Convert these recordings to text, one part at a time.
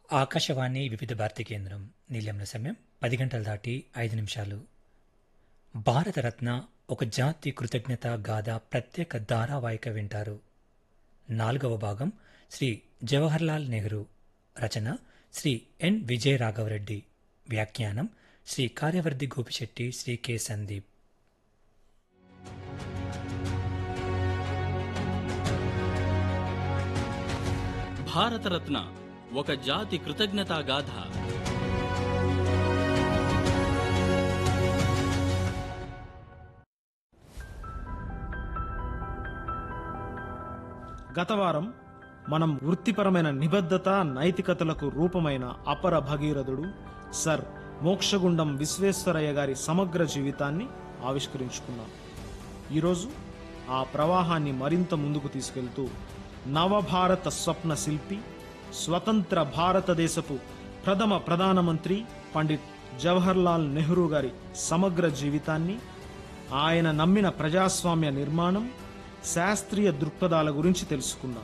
ఆకాశవాణి వివిధ భారతి కేంద్రం నీలెంల సమయం పది గంటలు దాటి ఐదు నిమిషాలు భారతరత్న ఒక జాతి కృతజ్ఞత గాథ ప్రత్యేక ధారావాహిక వింటారు నాలుగవ భాగం శ్రీ జవహర్లాల్ నెహ్రూ రచన శ్రీ ఎన్ విజయ రాఘవరెడ్డి వ్యాఖ్యానం శ్రీ కార్యవర్ధి గోపిశెట్టి శ్రీ కె సందీప్ భారతరత్న ఒక జాతి కృతజ్ఞతా గాథ గత వారం మనం వృత్తిపరమైన నిబద్ధత నైతికతలకు రూపమైన అపర భగీరథుడు సర్ మోక్షగుండం విశ్వేశ్వరయ్య గారి సమగ్ర జీవితాన్ని ఆవిష్కరించుకున్నాం ఈరోజు ఆ ప్రవాహాన్ని మరింత ముందుకు తీసుకెళ్తూ నవభారత స్వప్న శిల్పి స్వతంత్ర భారతదేశపు ప్రథమ ప్రధానమంత్రి పండిత్ జవహర్లాల్ నెహ్రూ గారి సమగ్ర జీవితాన్ని ఆయన నమ్మిన ప్రజాస్వామ్య నిర్మాణం శాస్త్రీయ దృక్పథాల గురించి తెలుసుకుందాం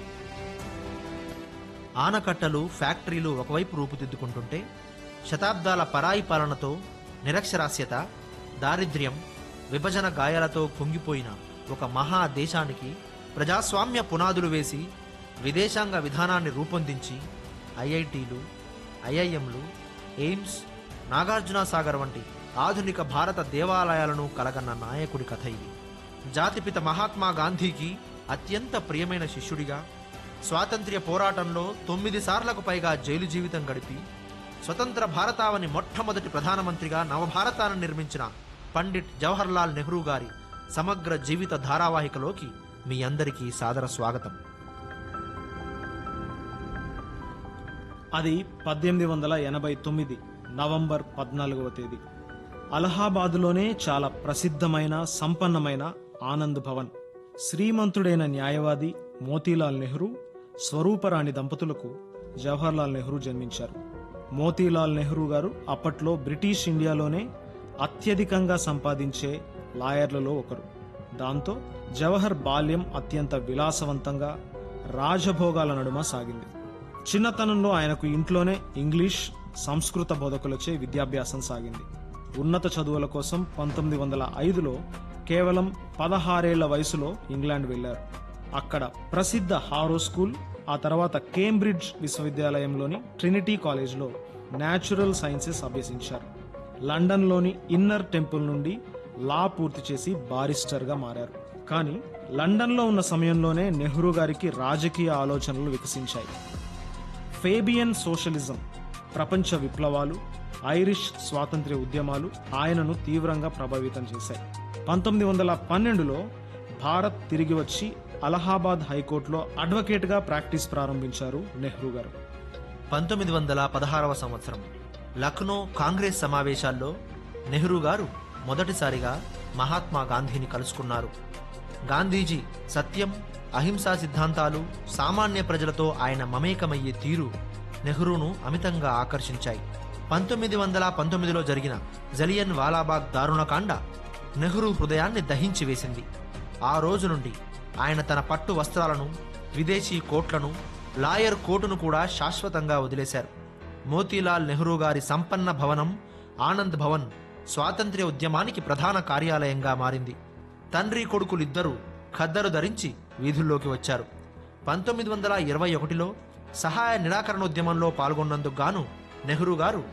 ఆనకట్టలు ఫ్యాక్టరీలు ఒకవైపు రూపుదిద్దుకుంటుంటే శతాబ్దాల పరాయి పాలనతో నిరక్షరాస్యత దారిద్ర్యం విభజన గాయాలతో కుంగిపోయిన ఒక మహా దేశానికి ప్రజాస్వామ్య పునాదులు వేసి విదేశాంగ విధానాన్ని రూపొందించి ఐఐటీలు ఐఐఎంలు ఎయిమ్స్ నాగార్జున సాగర్ వంటి ఆధునిక భారత దేవాలయాలను కలగన్న నాయకుడి కథ ఇది జాతిపిత మహాత్మా గాంధీకి అత్యంత ప్రియమైన శిష్యుడిగా స్వాతంత్ర్య పోరాటంలో తొమ్మిది సార్లకు పైగా జైలు జీవితం గడిపి స్వతంత్ర భారతావని మొట్టమొదటి ప్రధానమంత్రిగా నవభారతాన్ని నిర్మించిన పండిట్ జవహర్లాల్ నెహ్రూ గారి సమగ్ర జీవిత ధారావాహికలోకి మీ అందరికీ సాదర స్వాగతం అది పద్దెనిమిది వందల ఎనభై తొమ్మిది నవంబర్ పద్నాలుగవ తేదీ అలహాబాదులోనే చాలా ప్రసిద్ధమైన సంపన్నమైన ఆనంద్ భవన్ శ్రీమంతుడైన న్యాయవాది మోతీలాల్ నెహ్రూ స్వరూపరాణి దంపతులకు జవహర్లాల్ నెహ్రూ జన్మించారు మోతీలాల్ నెహ్రూ గారు అప్పట్లో బ్రిటిష్ ఇండియాలోనే అత్యధికంగా సంపాదించే లాయర్లలో ఒకరు దాంతో జవహర్ బాల్యం అత్యంత విలాసవంతంగా రాజభోగాల నడుమ సాగింది చిన్నతనంలో ఆయనకు ఇంట్లోనే ఇంగ్లీష్ సంస్కృత బోధకులచే విద్యాభ్యాసం సాగింది ఉన్నత చదువుల కోసం పంతొమ్మిది వందల ఐదులో కేవలం పదహారేళ్ల వయసులో ఇంగ్లాండ్ వెళ్లారు అక్కడ ప్రసిద్ధ హారో స్కూల్ ఆ తర్వాత కేంబ్రిడ్జ్ విశ్వవిద్యాలయంలోని ట్రినిటీ కాలేజ్లో న్యాచురల్ సైన్సెస్ అభ్యసించారు లండన్లోని ఇన్నర్ టెంపుల్ నుండి లా పూర్తి చేసి బారిస్టర్గా మారారు కానీ లండన్లో ఉన్న సమయంలోనే నెహ్రూ గారికి రాజకీయ ఆలోచనలు వికసించాయి ఫేబియన్ సోషలిజం ప్రపంచ విప్లవాలు ఐరిష్ స్వాతంత్ర్య ఉద్యమాలు ఆయనను తీవ్రంగా ప్రభావితం చేశాయి పంతొమ్మిది వందల పన్నెండులో భారత్ తిరిగి వచ్చి అలహాబాద్ హైకోర్టులో అడ్వకేట్గా ప్రాక్టీస్ ప్రారంభించారు నెహ్రూ గారు పంతొమ్మిది వందల పదహారవ సంవత్సరం లక్నో కాంగ్రెస్ సమావేశాల్లో నెహ్రూ గారు మొదటిసారిగా మహాత్మా గాంధీని కలుసుకున్నారు గాంధీజీ సత్యం అహింసా సిద్ధాంతాలు సామాన్య ప్రజలతో ఆయన మమేకమయ్యే తీరు నెహ్రూను అమితంగా ఆకర్షించాయి పంతొమ్మిది వందల పంతొమ్మిదిలో జరిగిన జలియన్ వాలాబాగ్ దారుణకాండ నెహ్రూ హృదయాన్ని దహించి వేసింది ఆ రోజు నుండి ఆయన తన పట్టు వస్త్రాలను విదేశీ కోట్లను లాయర్ కోటును కూడా శాశ్వతంగా వదిలేశారు మోతీలాల్ నెహ్రూ గారి సంపన్న భవనం ఆనంద్ భవన్ స్వాతంత్ర్య ఉద్యమానికి ప్రధాన కార్యాలయంగా మారింది తండ్రి కొడుకులిద్దరూ ఖద్దరు ధరించి వీధుల్లోకి వచ్చారు పంతొమ్మిది వందల ఇరవై ఒకటిలో సహాయ నిరాకరణ ఉద్యమంలో పాల్గొన్నందుకు గాను నెహ్రూ గారు